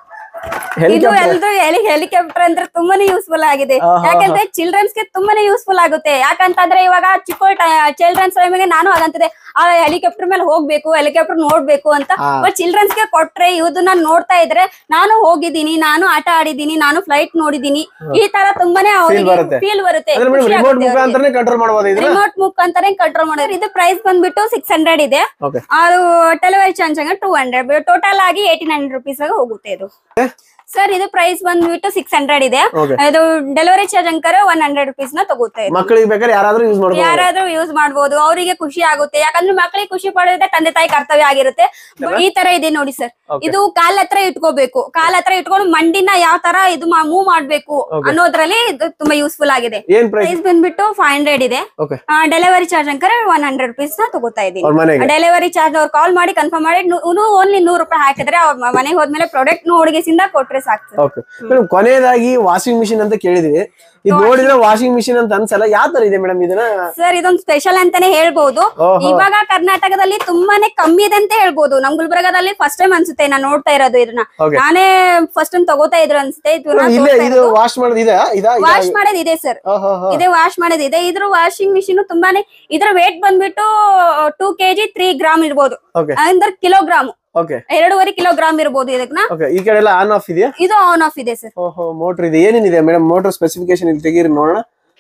ಇದು ಹೆಲಿಕಾಪ್ಟರ್ ಎಲ್ರು ಹೆಲಿ ಹೆಲಿಕಾಪ್ಟರ್ ಅಂದ್ರೆ ತುಂಬಾನೇ ಯೂಸ್ಫುಲ್ ಆಗಿದೆ ಆಹಾ. ಯಾಕಂದ್ರೆ ಚಿಲ್ಡ್ರನ್ಸ್ ಗೆ ತುಂಬಾನೇ ಯೂಸ್ಫುಲ್ ಆಗುತ್ತೆ ಯಾಕಂತಂದ್ರೆ ಇವಾಗ ಚಿಕ್ಕ ಚಿಲ್ಡ್ರನ್ಸ್ ಟೈಮಿಗೆ ನಾನು ಹಾಗಂತಿದೆ ಆ ಹೆಲಿಕಾಪ್ಟರ್ ಮೇಲೆ ಹೋಗ್ಬೇಕು ಹೆಲಿಕಾಪ್ಟರ್ ನೋಡ್ಬೇಕು ಅಂತ ಹಾ. ಚಿಲ್ಡ್ರನ್ಸ್ ಗೆ ಕೊಟ್ರೆ ಇದನ್ನ ನೋಡ್ತಾ ಇದ್ರೆ ನಾನು ಹೋಗಿದ್ದೀನಿ ನಾನು ಆಟ ಆಡಿದ್ದೀನಿ ನಾನು ಫ್ಲೈಟ್ ನೋಡಿದೀನಿ ಈ ತರ ತುಂಬಾನೇ ಅವರಿಗೆ ಬರುತ್ತೆ. ಫೀಲ್ ಬರುತ್ತೆ ಅಂದ್ರೆ ಮೇಡಮ್ ರಿಮೋಟ್ ಮುಖಾಂತರನೇ ಕಂಟ್ರೋಲ್ ಮಾಡಬಹುದು ಇದನ್ನ ರಿಮೋಟ್ ಮುಖಾಂತರ ಕಂಟ್ರೋಲ್ ಮಾಡೋದು ಇದು ಪ್ರೈಸ್ ಬಂದ್ಬಿಟ್ಟು ಸಿಕ್ಸ್ ಹಂಡ್ರೆಡ್ ಇದೆ ಓಕೆ ಅದು ಡೆಲಿವರಿ ಚಾರ್ಜ್ ಆಗ ಟೂ ಹಂಡ್ರೆಡ್ ಟೋಟಲ್ ಆಗಿ ಏಯ್ಟೀನ್ ಹಂಡ್ರೆಡ್ ರುಪೀಸ್ ಆಗ ಹೋಗುತ್ತೆ ಇದು ಸರ್ ಇದು ಪ್ರೈಸ್ ಬಂದ್ಬಿಟ್ಟು ಸಿಕ್ಸ್ ಹಂಡ್ರೆಡ್ ಇದೆ ಓಕೆ ಇದು ಡೆಲಿವರಿ ಚಾರ್ಜ್ ಅಂಕರ ಒನ್ ಹಂಡ್ರೆಡ್ ರುಪೀಸ್ ನ ತಗೋತಾ ಇದೆ ಮಕ್ಕಳಿಗೆ ಬೇಕಾದ್ರೆ ಯಾರಾದ್ರೂ ಯೂಸ್ ಮಾಡಬಹುದು ಯಾರಾದ್ರೂ ಯೂಸ್ ಮಾಡ್ಬೋದು ಅವರಿಗೆ ಖುಷಿ ಆಗುತ್ತೆ ಯಾಕಂದ್ರೆ ಮಕ್ಕಳಿಗೆ ಖುಷಿ ಪಡೋದೇ ತಂದೆ ತಾಯಿ ಕರ್ತವ್ಯ ಆಗಿರುತ್ತೆ But ಈ ತರ ಇದೆ ನೋಡಿ ಸರ್ Okay. ಇದು ಕಾಲ್ ಹತ್ರ ಇಟ್ಕೋಬೇಕು ಕಾಲ್ ಹತ್ರ ಇಟ್ಕೊಂಡು ಮಂಡಿನ ಯಾವ ತರ ಇದು ಮೂವ್ ಮಾಡ್ಬೇಕು Okay. ಅನ್ನೋದ್ರಲ್ಲಿ ಇದು ತುಂಬಾ ಯೂಸ್ಫುಲ್ ಆಗಿದೆ ಏನ್ ಪ್ರೈಸ್ ಪ್ರೈಸ್ ಬಂದ್ಬಿಟ್ಟು ಫೈವ್ ಹಂಡ್ರೆಡ್ ಇದೆ ಓಕೆ ಡೆಲಿವರಿ ಚಾರ್ಜ್ ಅಂಕರ ಒನ್ ಹಂಡ್ರೆಡ್ ರುಪೀಸ್ ನ ತಗೋತಾ ಇದ್ದೀನಿ ಅವ್ರ ಮನೆಗೆ ಡೆಲಿವರಿ ಚಾರ್ಜ್ ಅವ್ರು ಕಾಲ್ ಮಾಡಿ ಕನ್ಫರ್ಮ್ ಮಾಡಿ ಓನ್ಲಿ ನೂರು ರೂಪಾಯಿ ಹಾಕಿದ್ರೆ ಅವ್ರ ಮನೆಗೆ ಹೋದ್ಮೇಲೆ ಪ್ರಾಡಕ್ಟ್ ಹುಡುಗಿಸಿಂದ ಕೊಟ್ರೆ ಸಾಕು sir. ಓಕೆ ಮೇಡಮ್ ಕೊನೆಯದಾಗಿ ವಾಷಿಂಗ್ ಮಿಷಿನ್ ಅಂತ ಕೇಳಿದ್ವಿ ಇದು ನೋಡಿದ್ರೆ ವಾಷಿಂಗ್ ಮಿಷಿನ್ ಅಂತ ಅನ್ಸಲ್ಲ ಯಾವ ತರ ಇದೆ ಮೇಡಮ್ ಇದನ್ನ ಸರ್ ಇದೊಂದು ಸ್ಪೆಷಲ್ ಅಂತಾನೆ ಹೇಳ್ಬೋದು ಓಹೋ. ಇವಾಗ ಕರ್ನಾಟಕದಲ್ಲಿ ತುಂಬಾನೇ ಕಮ್ಮಿ ಇದೆ ಅಂತ ಹೇಳ್ಬೋದು ನಮ್ ಗುಲ್ಬರ್ಗದಲ್ಲಿ ಫಸ್ಟ್ ಟೈಮ್ ಅನ್ಸುತ್ತೆ ನಾನು ನೋಡ್ತಾ ಇರೋದು ಇದನ್ನ Okay. ನಾನೇ ಫಸ್ಟ್ ಟೈಮ್ ತಗೋತಾ ಇದ್ರು ಅನ್ಸುತ್ತೆ ಇಲ್ಲೇ ಇದು ವಾಶ್ ಮಾಡೋದು ಇದೆ ಇದಾ ವಾಶ್ ಮಾಡೋದು ಇದೆ ಸರ್ ಓಹೋ ಇದೆ ವಾಶ್ ಮಾಡೋದು ಇದೆ ಇದ್ರ ವಾಷಿಂಗ್ ಮಿಷಿನ್ ತುಂಬಾನೇ ಇದ್ರ ವೇಟ್ ಬಂದ್ಬಿಟ್ಟು ಟೂ ಕೆಜಿ ತ್ರೀ ಗ್ರಾಮ್ ಇರ್ಬೋದು ಓಕೆ ಅಂದ್ರೆ ಕಿಲೋಗ್ರಾಮ್ ಓಕೆ ಎರಡೂವರೆ ಕಿಲೋಗ್ರಾಮ್ ಇರ್ಬೋದು ಇದನ್ನ ಓಕೆ ಈ ಕಡೆ ಎಲ್ಲ ಆನ್ ಆಫ್ ಇದೆಯಾ ಇದು ಆನ್ ಆಫ್ ಇದೆ ಸರ್ ಓಹೋ ಮೋಟರ್ ಇದೆ ಏನೇನಿದೆ ಮೇಡಮ್ ಮೋಟರ್ ಸ್ಪೆಸಿಫಿಕೇಶನ್ ಇಲ್ಲಿ ತೆಗೀರಿ ನೋಡೋಣ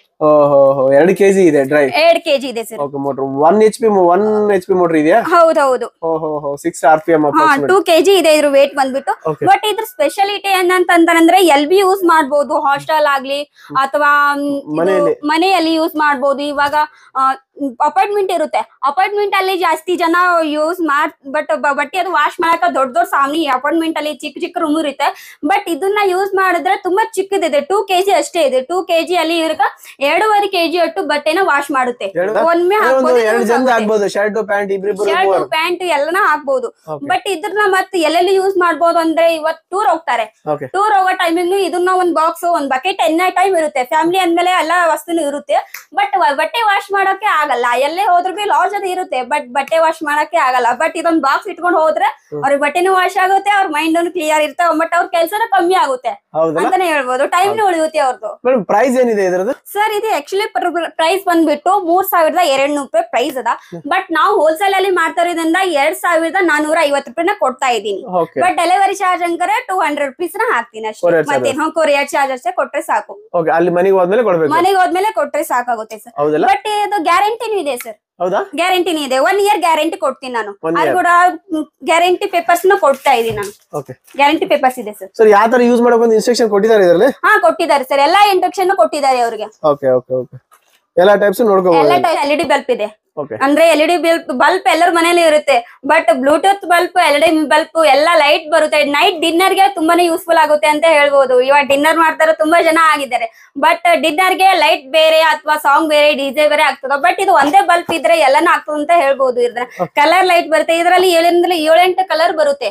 ಓಹೋ ಎರಡು ಕೆಜಿ ಇದೆ ಡ್ರೈವ್ ಎರಡ್ ಕೆಜಿ ಇದೆ sir okay motor one H P one H P motor ಇದೆಯಾ ಹೌದೌದು ಓಹೋ ಸಿಕ್ಸ್ ಆರ್ ಪಿ ಎಂ ಹಾ ಟೂ ಕೆಜಿ ಇದೆ ಇದ್ರ ವೇಟ್ ಬಂದ್ಬಿಟ್ಟು Okay. ಬಟ್ ಇದ್ರ ಸ್ಪೆಷಾಲಿಟಿ ಏನಂತಂದ್ರೆ ಎಲ್ ಬಿ ಯೂಸ್ ಮಾಡ್ಬೋದು ಹಾಸ್ಟೆಲ್ ಆಗ್ಲಿ ಅಥವಾ ಮ್, ಇದು ಮನೆಯಲ್ಲಿ. ಮನೆಯಲ್ಲಿ ಯೂಸ್ ಮಾಡ್ಬೋದು ಇವಾಗ ಅಪಾರ್ಟ್ಮೆಂಟ್ ಇರುತ್ತೆ ಅಪಾರ್ಟ್ಮೆಂಟ್ ಅಲ್ಲಿ ಜಾಸ್ತಿ ಜನ ಯೂಸ್ ಮಾಡ್ ಬಟ್ ಬಟ್ಟೆ ಅದು ವಾಶ್ ಮಾಡಕ ದೊಡ್ಡ ದೊಡ್ಡ ಸಾಮಿ ಅಪಾರ್ಟ್ಮೆಂಟ್ ಅಲ್ಲಿ ಚಿಕ್ಕ ಚಿಕ್ಕ ರೂಮ್ ಇರುತ್ತೆ ಬಟ್ ಇದನ್ನ ಯೂಸ್ ಮಾಡಿದ್ರೆ ತುಂಬಾ ಚಿಕ್ಕದಿದೆ ಟೂ ಕೆಜಿ ಅಷ್ಟೇ ಇದೆ ಟೂ ಕೆಜಿ ಅಲ್ಲಿ ಇವ್ರಗ ಎರಡೂವರೆ ಕೆಜಿ ಅಟ್ಟು ಬಟ್ಟೆನ ವಾಶ್ ಮಾಡುತ್ತೆ ಎರಡು- ಒಮ್ಮೆ ಒಂದು ಹಾಕ್ಬೋದು ಎರಡು ಜನ ಆಗ್ಬೋದು ಶರ್ಟ್ ಪ್ಯಾಂಟ್ ಇಬ್ರಿಬ್ರು ಶರ್ಟ್ ಮೂವರು ಪ್ಯಾಂಟ್ ಎಲ್ಲಾನು ಹಾಕ್ಬೋದು Okay. ಬಟ್ ಇದ್ರನ್ನ ಮತ್ತೆ ಎಲ್ಲೆಲ್ಲಿ ಯೂಸ್ ಮಾಡ್ಬೋದು ಅಂದ್ರೆ ಇವತ್ ಟೂರ್ ಹೋಗ್ತಾರೆ ಓಕೆ ಟೂರ್ ಹೋಗೋ ಟೈಮಿಂಗ್ ಇದನ್ನ ಒಂದ್ ಬಾಕ್ಸ್ ಒಂದ್ ಬಕೆಟ್ ಎನ್ನ ಟೈಮ್ ಇರುತ್ತೆ ಫ್ಯಾಮಿಲಿ ಅಂದ್ಮೇಲೆ ಎಲ್ಲಾ ವಸ್ತುನು ಇರುತ್ತೆ ಬಟ್ ಬಟ್ಟೆ ವಾಶ್ ಮಾಡಕ್ಕೆ ಆಗಲ್ಲ ಎಲ್ಲೇ ಹೋದ್ರು ಬಿ ಲಾಸ್ ಅದು ಇರುತ್ತೆ ಬಟ್ ಬಟ್ಟೆ ವಾಶ್ ಮಾಡಕ್ಕೆ ಆಗಲ್ಲ ಬಟ್ ಇದೊಂದ್ ಬಾಕ್ಸ್ ಇಟ್ಕೊಂಡು ಹೋದ್ರೆ ಅವ್ರಿಗೆ ಬಟ್ಟೆನೂ ವಾಶ್ ಆಗುತ್ತೆ ಅವ್ರ ಮೈಂಡ್ ಕ್ಲಿಯರ್ ಇರುತ್ತೆ ಬಟ್ ಅವ್ರ ಕೆಲ್ಸನೂ ಕಮ್ಮಿ ಆಗುತ್ತೆ ಹೌದಲ್ಲ ಅಂತಾನೆ ಹೇಳ್ಬೋದು ಟೈಮ್ ಉಳಿಯುತ್ತೆ ಅವ್ರದ್ದು ಮೇಡಮ್ ಪ್ರೈಸ್ ಏನಿದೆ ಇದರದ್ದು ಸರ್ ಇದು ಆಕ್ಚುಲಿ ಪ್ರೈಸ್ ಬಂದ್ಬಿಟ್ಟು ಮೂರ್ ಸಾವಿರದ ಎರಡ್ ನೂರು ರೂಪಾಯಿ ಪ್ರೈಸ್ ಅದ ಬಟ್ ನಾವು ಹೋಲ್ಸೇಲ್ ಅಲ್ಲಿ ಮಾಡ್ತಾ ಇರೋದ್ರಿಂದ ಎರಡ್ ಸಾವಿರದ ನಾನೂರ ಐವತ್ತು ರೂಪಾಯಿನ ಕೊಡ್ತಾ ಇದ್ದೀನಿ ಓಕೆ ಬಟ್ ಡೆಲಿವರಿ ಚಾರ್ಜ್ ಅಂಕರೆ ಟೂ ಹಂಡ್ರೆಡ್ ರುಪೀಸ್ ನ ಹಾಕ್ತೀನಿ ಅಷ್ಟೇ Courier charge. ಮತ್ತೆ ಕೊರಿಯರ್ ಚಾರ್ಜ್ ಅಷ್ಟೇ ಕೊಟ್ರೆ ಸಾಕು ಓಕೆ ಅಲ್ಲಿ ಮನೆಗೆ ಹೋದ್ಮೇಲೆ ಕೊಡ್ಬೇಕು ಮನೆಗೆ ಹೋದ್ಮೇಲೆ ಕೊಟ್ರೆ ಸಾಕಾಗುತ್ತೆ ಸರ್ ಹೌದಲ್ಲ ಬಟ್ ಇದು ಗ್ಯಾರಂಟಿನೂ ಇದೆ ಸರ್ ಹೌದಾ ಗ್ಯಾರಂಟಿನೂ ಇದೆ ಒನ್ ಇಯರ್ ಗ್ಯಾರಂಟಿ ಕೊಡ್ತೀನಿ ನಾನು One ಅದು year. ಕೂಡ ಗ್ಯಾರಂಟಿ ಪೇಪರ್ಸ್ ನ ಕೊಡ್ತಾ ಇದೀನಿ ನಾನು ಓಕೆ ಗ್ಯಾರಂಟಿ ಪೇಪರ್ಸ್ ಇದೆ ಸರ್ ಸರ್ ಯಾವ ತರ ಯೂಸ್ ಮಾಡಬೇಕು ಅಂತ ಇನ್ಸ್ಟ್ರಕ್ಷನ್ ಕೊಟ್ಟಿದ್ದಾರೆ ಇದರಲ್ಲಿ ಹಾ ಕೊಟ್ಟಿದ್ದಾರೆ ಸರ್ ಎಲ್ಲಾ ಇಂಡಕ್ಷನ್ ಕೊಟ್ಟಿದ್ದಾರೆ ಅವ್ರಿಗೆ ಓಕೆ ಓಕೆ ಓಕೆ ಎಲ್ಲ ಟೈಪ್ಸ್ ನೋಡ್ಕೋಬಹುದು ಎಲ್ಲ ಎಲ್ ಇ ಡಿ ಬಲ್ಬ್ ಇದೆ ಓಕೆ ಅಂದ್ರೆ L E D bulb bulb ಎಲ್ಲರ ಮನೇಲಿ ಇರುತ್ತೆ but bluetooth bulb L D bulb ಎಲ್ಲ ಲೈಟ್ ಬರುತ್ತೆ ನೈಟ್ ಡಿನ್ನರ್ ಗೆ ತುಂಬಾನೇ ಯೂಸ್ಫುಲ್ ಆಗುತ್ತೆ ಅಂತ ಹೇಳ್ಬೋದು ಇವಾಗ ಡಿನ್ನರ್ ಮಾಡ್ತಾರೆ ತುಂಬಾ ಜನ ಆಗಿದ್ದಾರೆ ಬಟ್ ಡಿನ್ನರ್ ಗೆ ಲೈಟ್ ಬೇರೆ ಅಥವಾ ಸಾಂಗ್ ಬೇರೆ ಡಿಜೆ ಬೇರೆ ಆಗ್ತದ ಬಟ್ ಇದು ಒಂದೇ ಬಲ್ಬ್ ಇದ್ರೆ ಎಲ್ಲಾನು ಆಗ್ತದೆ ಅಂತ ಹೇಳ್ಬೋದು ಇದ್ರ ಕಲರ್ ಲೈಟ್ ಬರುತ್ತೆ ಇದರಲ್ಲಿ ಏಳರಿಂದ ಏಳೆಂಟು ಕಲರ್ ಬರುತ್ತೆ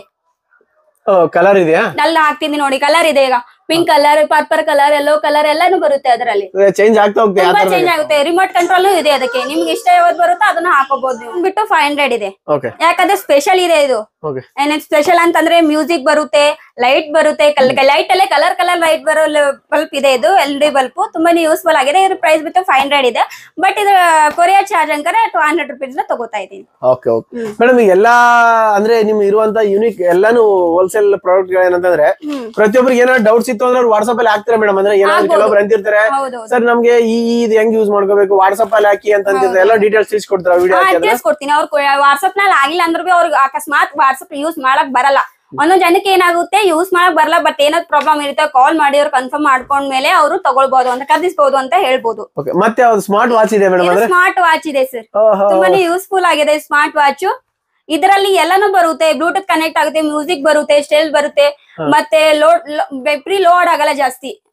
ಕಲರ್ ಇದೆಯಾ ಅಲ್ಲಿ ಹಾಕ್ತೀನಿ ನೋಡಿ ಕಲರ್ ಇದೆ ಈಗ pink colour purple colour yellow colour ಎಲ್ಲಾನು ಬರುತ್ತೆ ಅದರಲ್ಲಿ ಚೇಂಜ್ ಆಗ್ತಾ ಹೋಗ್ತಾ ಯಾವ ತುಂಬಾ ತರ ಚೇಂಜ್ ಆಗುತ್ತೆ ರಿಮೋಟ್ ಕಂಟ್ರೋಲ್ ಇದೆ ಅದಕ್ಕೆ ನಿಮ್ಗೆ ಇಷ್ಟ ಯಾವ್ದು ಬರುತ್ತೋ ಅದನ್ನ ಹಾಕೋಬಹುದು ನೀವು ಬಿಟ್ಟು ಫೈವ್ ಹಂಡ್ರೆಡ್ ಇದೆ ಓಕೆ ಯಾಕಂದ್ರೆ ಸ್ಪೆಷಲ್ ಇದೆ ಇದು ಓಕೆ ಏನೇನ್ ಸ್ಪೆಷಲ್ ಅಂತಂದ್ರೆ ಮ್ಯೂಸಿಕ್ ಬರುತ್ತೆ ಲೈಟ್ ಬರುತ್ತೆ ಲೈಟ್ ಅಲ್ಲೇ ಕಲರ್ ಕಲರ್ ಲೈಟ್ ಬರೋ ಬಲ್ಬ್ ಇದೆ ಇದು ಎಲ್ ಡಿ ಬಲ್ಬ್ ತುಂಬಾನೇ ಯೂಸ್ಫುಲ್ ಆಗಿದೆ ಇದ್ರ ಪ್ರೈಸ್ ಬಿಟ್ಟು ಫೈವ್ ಹಂಡ್ರೆಡ್ ಇದೆ ಬಟ್ ಇದು ಕೊರಿಯರ್ ಚಾರ್ಜ್ ಅಂಕರೆ ಟೂ ಹಂಡ್ರೆಡ್ ರುಪೀಸ್ ತಗೋತಾ ಇದ್ದೀನಿ ಓಕೆ ಓಕೆ ಮೇಡಮ್ ಈಗ ಎಲ್ಲಾ ಅಂದ್ರೆ ನಿಮ್ ಇರುವಂತ ಯೂನಿಕ್ ಎಲ್ಲಾನು ಹೋಲ್ಸೇಲ್ ಪ್ರಾಡಕ್ಟ್ ಏನಂತಂದ್ರೆ ಹ್ಮ್ ಪ್ರತಿಯೊಬ್ಬರಿಗೆ ಏನಾದ್ರು ಡೌಟ್ಸ್ ಇತ್ತು ಅಂದ್ರೆ ವಾಟ್ಸ್ಆಪ್ ಅಲ್ಲಿ ಹಾಕ್ತಾರೆ ಮೇಡಮ್ ಅಂದ್ರೆ ಏನಾದ್ರು ಆಗ್ಬೋದು. ಕೆಲವೊಬ್ರು ಅಂತಿರ್ತಾರೆ ಹೌದು ಸರ್ ನಮ್ಗೆ ಈ ಈ ಇದು ಹೆಂಗ್ ಯೂಸ್ ಮಾಡ್ಕೋಬೇಕು ವಾಟ್ಸ್ಆಪ್ ಅಲ್ಲಿ ಹಾಕಿ ಅಂತ ಅಂತಿರ್ತಾರೆ ಎಲ್ಲ ಡೀಟೇಲ್ಸ್ ತಿಳಿಸ್ಕೊಡ್ತಾರೆ ವಿಡಿಯೋ ಹಾಕಿ ಅಂದ್ರೆ ತಿಳಿಸ್ಕೊಡ್ತೀನಿ ಅವ್ರು ವಾಟ್ಸ್ಆಪ್ ನಲ್ಲಿ ಆಗಿಲ್ಲ ಅಂದ್ರೂ ಬಿ ಅವ್ರಿಗೆ ಅಕಸ್ಮಾತ್ ವಾಟ್ಸ್ಆಪ್ ಯೂಸ್ ಮಾಡಕ್ ಬರಲ್ಲ ಒಂದೊಂದ್ ಜನಕ್ಕೆ ಏನಾಗುತ್ತೆ ಯೂಸ್ ಮಾಡಕ್ ಬರಲ್ಲ ಬಟ್ ಏನಾದ್ರು ಪ್ರಾಬ್ಲಮ್ ಇರುತ್ತೆ ಕಾಲ್ ಮಾಡಿ ಅವ್ರು ಕನ್ಫರ್ಮ್ ಮಾಡ್ಕೊಂಡ್ಮೇಲೆ ಅವರು ತಗೊಳ್ಬಹುದು ಅಂತ ಖರೀದಿಸಬಹುದು ಅಂತ ಹೇಳ್ಬೋದು ಓಕೆ ಮತ್ತೆ ಯಾವ್ದು ಸ್ಮಾರ್ಟ್ ವಾಚ್ ಇದೆ ಮೇಡಮ್ ಅಂದ್ರೆ ಸ್ಮಾರ್ಟ್ ವಾಚ್ ಇದೆ ಸರ್ ಓಹೋ ತುಂಬಾನೇ ಯೂಸ್ಫುಲ್ ಆಗಿದೆ ಸ್ಮಾರ್ಟ್ ವಾಚ್ ಇದರಲ್ಲಿ ಎಲ್ಲಾನು ಬರುತ್ತೆ ಬ್ಲೂಟೂತ್ ಕನೆಕ್ಟ್ ಆಗುತ್ತೆ ಮ್ಯೂಸಿಕ್ ಬರುತ್ತೆ ಸ್ಟೈಲ್ ಬರುತ್ತೆ ಮತ್ತೆ ಲೋಡ್ ಬೆಪ್ರಿ ಲೋಡ್ ಆಗಲ್ಲ ಜಾಸ್ತಿ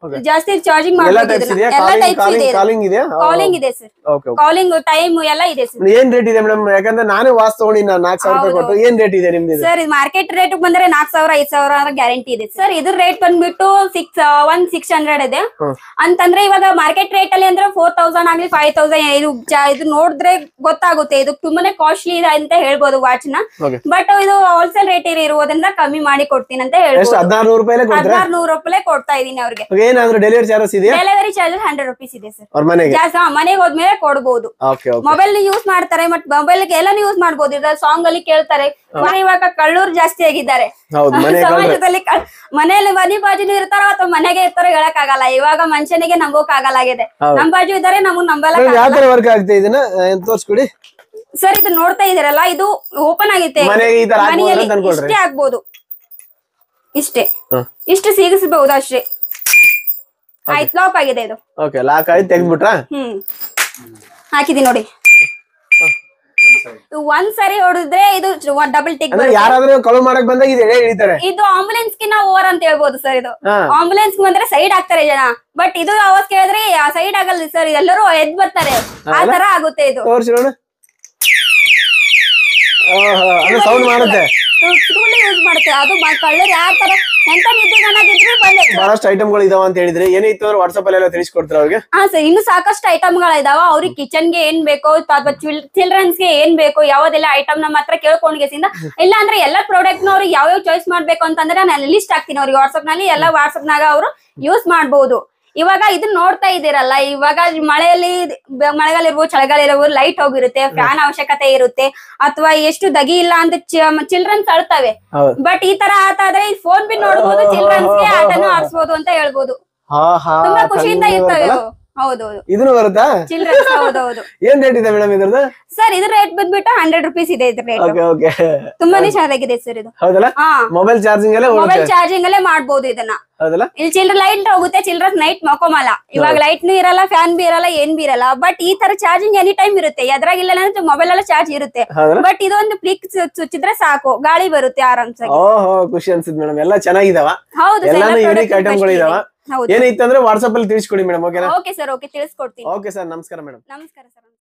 Okay. ಜಾಸ್ತಿ ಚಾರ್ಜಿಂಗ್ ಎಲ್ಲ ಮಾಡ್ಬೋದು ಟೈಪ್ಸ್ ಇದೆಯಾ ಎಲ್ಲ ಟೈಪ್ಸ್ ಇದೆ ಕಾಲಿಂಗ್ ಇದೆಯಾ ಕಾಲಿಂಗ್ ಇದೆ sir okay okay calling time ಎಲ್ಲ ಇದೆ ಸರ್ ಏನ್ ರೇಟ್ ಇದೆ ಮೇಡಮ್ ಯಾಕಂದ್ರೆ ನಾನೇ ವಾಸ್ ತಗೊಂಡಿ ನಾನು ನಾಲ್ಕು ಸಾವಿರ ರೂಪಾಯಿ ಕೊಟ್ಟು ಏನ್ ರೇಟ್ ಇದೆ ನಿಮ್ದು ಇದು? ಸರ್ ಇದು ಮಾರ್ಕೆಟ್ ರೇಟ್ ಬಂದ್ರೆ ನಾಲ್ಕ್ ಸಾವಿರ ಐದ್ ಸಾವಿರ ಗ್ಯಾರಂಟಿ ಇದೆ ಸರ್ ಇದ್ರ ರೇಟ್ ಬಂದ್ಬಿಟ್ಟು ಸಿಕ್ಸ್ ಒನ್ ಸಿಕ್ಸ್ ಹಂಡ್ರೆಡ್ ಇದೆ ಹ್ಮ್. ಅಂತಂದ್ರೆ ಇವಾಗ ಮಾರ್ಕೆಟ್ ರೇಟ್ ಅಲ್ಲಿ ಅಂದ್ರೆ ಫೋರ್ ತೌಸಂಡ್ ಆಗ್ಲಿ ಫೈವ್ ತೌಸಂಡ್ ಇದು ಜಾ- ಇದು ನೋಡಿದ್ರೆ ಗೊತ್ತಾಗುತ್ತೆ ಇದು ತುಂಬಾನೇ ಕಾಸ್ಟ್ಲಿ ಇದೆ ಅಂತ ಹೇಳ್ಬೋದು ವಾಚ್ ನ Okay. ಬಟ್ ಇದು ಹೋಲ್ಸೇಲ್ ರೇಟ್ ಇರೋದ್ರಿಂದ ಕಮ್ಮಿ ಮಾಡಿ ಕೊಡ್ತೀನಿ ಅಂತ ಎಷ್ಟು ಹೇಳ್ಬೋದು ಹದಿನಾರು ನೂರು ರೂಪಾಯಿಲೆ ಕೊಡ್ತೀರಾ ಹದಿನಾರು ನೂರು ರೂಪಾಯಿ ಕೊಡ್ತಾ ಇದೀನಿ ಅವ್ರಿಗೆ Okay, ಏನಾದ್ರು ಡೆಲಿವರಿ ಚಾರ್ಜಸ್ ಇದೆಯಾ ಡೆಲಿವರಿ ಚಾರ್ಜಸ್ ಹಂಡ್ರೆಡ್ ರುಪೀಸ್ ಇದೆ ಸರ್ ಅವ್ರ ಮನೆಗೆ ಜಾಸ್ತಿ ಹಾ, ಮನೆಗೆ ಹೋದ್ಮೇಲೆ ಕೊಡ್ಬೋದು ಓಕೆ ಓಕೆ ಮೊಬೈಲ್ ಯೂಸ್ ಮಾಡ್ತಾರೆ ಮತ್ ಮೊಬೈಲ್ ಎಲ್ಲಾನು ಯೂಸ್ ಮಾಡ್ಬೋದು ಇದ್ರಲ್ಲಿ ಸಾಂಗ್ ಅಲ್ಲಿ ಕೇಳ್ತಾರೆ ಆದ್ರೆ ಇವಾಗ ಕಳ್ಳೂರ್ ಜಾಸ್ತಿ ಆಗಿದ್ದಾರೆ ಹೌದು ಮನೆ ಕಳ್ರೆ ಸಮಾಜದಲ್ಲಿ ಕಳ್- ಮನೆಯಲ್ಲಿ ಮನೆ ಬಾಜುನು ಇರ್ತಾರೋ ಅಥವಾ ಮನೆಗೆ ಇರ್ತಾರೋ ಹೇಳಕ್ ಆಗಲ್ಲ ಇವಾಗ ಮನುಷ್ಯನಿಗೆ ನಂಬೋಕ್ ಆಗಲಾಗಿದೆ ಹೌದು. ನಮ್ ಬಾಜು ಇದಾರೆ ನಮಗ್ ನಂಬಲ್ಲ ಮೇಡಮ್ ಯಾವ ತರ ವರ್ಕ್ ಆಗ್ತದೆ ಇದನ್ನ ಏನ್ ತೋರ್ಸ್ಕೊಡಿ ಸರ್ ಇದು ನೋಡ್ತಾ ಇದೀರಲ್ಲ ಇದು ಓಪನ್ ಆಗೈತೆ ಮನೆಗೆ ಈ ತರ ಹಾಕ್ಬೋದು ಮನೆಯಲ್ಲಿ ಅಂತ ಅನ್ಕೊಳ್ರಿ ಇಷ್ಟೇ ಆಗ್ಬೋದು ಇಷ್ಟೇ ಹ್ಮ್. ಇಷ್ಟು ಸಿಗಿಸಬಹುದು ಅಷ್ಟೇ ಆಯ್ತು ಲಾಕ್ ಆಗಿದೆ ಇದು ಓಕೆ ಲಾಕ್ ಆಗಿ ತೆಗ್ದ್ಬಿಟ್ರಾ ಹ್ಮ್ ಹಾಕಿದೀನಿ ನೋಡಿ ಇದು ಒಂದ್ ಸರಿ ಹೊಡೆದ್ರೆ ಇದು ಡಬಲ್ ಟಿಕ್ ಅಂದ್ರೆ ಯಾರಾದ್ರೂ ಕಳು ಮಾಡಕ್ ಬಂದಾಗ ಇದು ಎಳೆ ಹಿಡಿತಾರೆ ಇದು ಆಂಬುಲೆನ್ಸ್ ಕಿನ್ನ ಓವರ್ ಅಂತ ಹೇಳ್ಬೋದು ಸರ್ ಇದು ಹಾ ಆಂಬುಲೆನ್ಸ್ ಬಂದ್ರೆ ಸೈಡ್ ಆಗ್ತಾರೆ ಜನ ಬಟ್ ಇದು ಅವಾಜ್ ಕೇಳಿದ್ರೆ ಸೈಡ್ ಆಗಲ್ಲ ಸರ್ ಎಲ್ಲರೂ ಎದ್ ಬರ್ತಾರೆ ಆ ತರ ಆಗುತ್ತೆ ಇದು ತೋರ್ಸಿ ನೋಡು ಓಹೋ ಅಂದ್ರೆ ಸೌಂಡ್ ಮಾಡುತ್ತೆ ಯೂಸ್ ಮಾಡುತ್ತೆ ಅದು ಮ- ಕಳ್ಳರು ಯಾರ ತರ ಎಂತ ನಿದ್ದೆಗಣ್ಣಾಗಿದ್ರು ಬಂದೆ ಬಹಳಷ್ಟು ಐಟಮ್ಗಳು ಇದಾವ ಅಂತ ಹೇಳಿದ್ರೆ ಏನಿತ್ತು ಅಂದ್ರೆ ವಾಟ್ಸ್ಆಪ್ ಅಲ್ಲಿ ಎಲ್ಲ ತಿಳಿಸ್ಕೊಡ್ತಾರೆ ಅವ್ರಿಗೆ ಹಾ ಸರ್ ಇನ್ನು ಸಾಕಷ್ಟು ಐಟಮ್ಗಳು ಇದಾವ ಅವ್ರಿಗೆ ಕಿಚನ್ ಗೆ ಏನ್ ಬೇಕೋ ಅಥವಾ ಚಿಲ್ಡ್ರನ್ಸ್ ಗೆ ಏನ್ ಬೇಕೋ ಯಾವ್ದೆಲ್ಲ ಐಟಮ್ ನಮ್ಮ ಹತ್ರ ಕೇಳ್ಕೊಂಡ್ಗೆಸಿಂದ ಇಲ್ಲ ಅಂದ್ರೆ ಎಲ್ಲಾ ಪ್ರಾಡಕ್ಟ್ ನ ಅವ್ರಿಗೆ ಯಾವ್ಯಾವ ಚಾಯ್ಸ್ ಮಾಡ್ಬೇಕು ಅಂತಂದ್ರೆ ನಾನು ಲಿಸ್ಟ್ ಹಾಕ್ತೀನಿ ಅವ್ರಿಗೆ ವಾಟ್ಸ್ಆಪ್ ನಲ್ಲಿ ಎಲ್ಲ ವಾಟ್ಸ್ಆಪ್ ನಾಗ ಅವರು ಯೂಸ್ ಮಾಡ್ಬೋದು ಇವಾಗ ಇದನ್ನ ನೋಡ್ತಾ ಇದ್ದೀರಲ್ಲ ಇವಾಗ ಮಳೆಯಲ್ಲಿ ಬ- ಮಳೆಗಾಲ ಇರ್ಬೋದು ಚಳಿಗಾಲ ಇರ್ಬೋದು ಲೈಟ್ ಹೋಗಿರುತ್ತೆ ಫ್ಯಾನ್ ಅವಶ್ಯಕತೆ ಇರುತ್ತೆ ಅಥವಾ ಎಷ್ಟು ದಗಿ ಇಲ್ಲ ಅಂತ ಚಿಲ್ಡ್ರನ್ಸ್ ಅಳ್ತವೆ ಹೌದು ಬಟ್ ಈ ತರ ಆಟ ಆದ್ರೆ ಫೋನ್ ಬಿನ್ ನೋಡ್ಬೋದು ಚಿಲ್ಡ್ರನ್ಸ್ ಗೆ ಆಟನು ಆಡ್ಸ್ಬೋದು ಅಂತ ಹೇಳ್ಬೋದು ಹಾ ಹಾ ತುಂಬಾ ಖುಷಿಯಿಂದ ಕಣ್ಣು ಇರ್ತವೆ ಬರುತ್ತಲ್ಲ? ಅವು. ಹೌದೌದು ಇದನ್ನು ಬರುತ್ತಾ ಚಿಲ್ಡ್ರನ್ಸ್ ಹೌದೌದು ಏನ್ ರೇಟ್ ಇದೆ ಮೇಡಮ್ ಇದ್ರದ್ದು ಸರ್ ಇದು ರೇಟ್ ಬಂದ್ಬಿಟ್ಟು ಹಂಡ್ರೆಡ್ ರುಪೀಸ್ ಇದೆ ಇದ್ರ ರೇಟ್ ಓಕೆ ಓಕೆ ತುಂಬಾನೇ ಚೆನ್ನಾಗಿದೆ ಸರ್ ಇದು ಹೌದಲ್ಲ ಹಾ ಮೊಬೈಲ್ ಚಾರ್ಜಿಂಗ್ ಅಲ್ಲೇ ಮೊಬೈಲ್ ಓಡುತ್ತೆ ಚಾರ್ಜಿಂಗ್ ಅಲ್ಲೇ ಮಾಡ್ಬೋದು ಇದನ್ನ ಹೌದಲ್ಲ ಇಲ್ಲಿ ಚಿಲ್ಡ್ರ ಲೈಟ್ ಹೋಗುತ್ತೆ ಚಿಲ್ಡ್ರನ್ಸ್ ನೈಟ್ ಮಕ್ಕೊಮಲ್ಲ ಇವಾಗ ಲೈಟ್ ನು ಇರಲ್ಲ ಫ್ಯಾನ್ ಬಿ ಇರಲ್ಲ ಏನ್ ಬಿ ಇರಲ್ಲ ಬಟ್ ಈ ತರ ಚಾರ್ಜಿಂಗ್ ಎನಿ ಟೈಮ್ ಇರುತ್ತೆ ಎದ್ರಾಗಿಲ್ಲ ಅಂದ್ರೆ ಮೊಬೈಲ್ ಎಲ್ಲ ಚಾರ್ಜ್ ಇರುತ್ತೆ ಹೌದಲ್ಲ ಬಟ್ ಇದೊಂದು ಪ್ಲಿಕ್ ಚುಚ್ಚಿದ್ರೆ ಸಾಕು ಗಾಳಿ ಬರುತ್ತೆ ಆರಾಮ್ಸಾಗಿ ಓಹೋ ಖುಷಿ ಅನ್ಸುತ್ತೆ ಮೇಡಮ್ ಎಲ್ಲ ಚೆನ್ನಾಗಿದಾವ ಹೌದು sir, ಎಲ್ಲಾನು ಎಲ್ಲ ಯೂನಿಕ್ product ಐಟಮ್ಗಳು best ಇದೆ. ಇದಾವ ಹೌದು ಏನಿತ್ತು ಅಂದ್ರೆ ವಾಟ್ಸ್ಆಪ್ ಅಲ್ಲಿ ತಿಳಿಸ್ಕೊಡಿ ಮೇಡಮ್ ಓಕೆನಾ ಓಕೆ ಸರ್ ಓಕೆ ತಿಳಿಸ್ಕೊಡ್ತೀನಿ ಓಕೆ ಸರ್ ನಮಸ್ಕಾರ ಮೇಡಮ್ ನಮಸ್ಕಾರ ಸರ್